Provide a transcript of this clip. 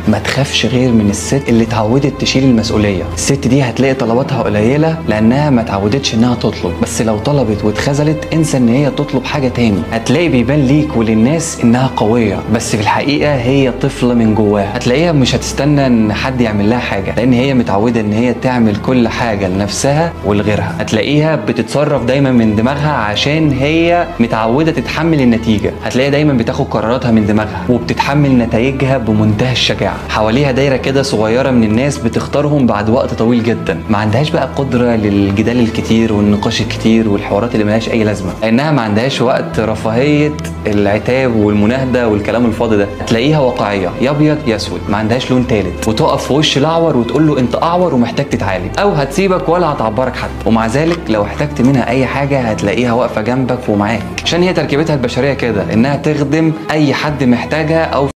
ما تخافش غير من الست اللي اتعودت تشيل المسؤوليه الست دي هتلاقي طلباتها قليله لانها ما اتعودتش انها تطلب بس لو طلبت واتخذلت انسى ان هي تطلب حاجه تاني هتلاقي بيبان ليك وللناس انها قويه بس في الحقيقه هي طفله من جواها هتلاقيها مش هتستنى ان حد يعمل لها حاجه لان هي متعوده ان هي تعمل كل حاجه لنفسها ولغيرها هتلاقيها بتتصرف دايما من دماغها عشان هي متعوده تتحمل النتيجه هتلاقيها دايما بتاخد قراراتها من دماغها وبتتحمل نتائجها بمنتهى الشجاعه حواليها دايره كده صغيره من الناس بتختارهم بعد وقت طويل جدا ما عندهاش بقى قدره للجدال الكتير والنقاش الكتير والحوارات اللي ملهاش اي لازمه لانها ما عندهاش وقت رفاهيه العتاب والمناهده والكلام الفاضي ده هتلاقيها واقعيه يا ابيض يا اسود ما عندهاش لون تالت وتقف في وش الاعور وتقول له انت اعور ومحتاج تتعالج او هتسيبك ولا هتعبرك حتى ومع ذلك لو احتجت منها اي حاجه هتلاقيها واقفه جنبك ومعاك عشان هي تركيبتها البشريه كده انها تخدم اي حد محتاجها او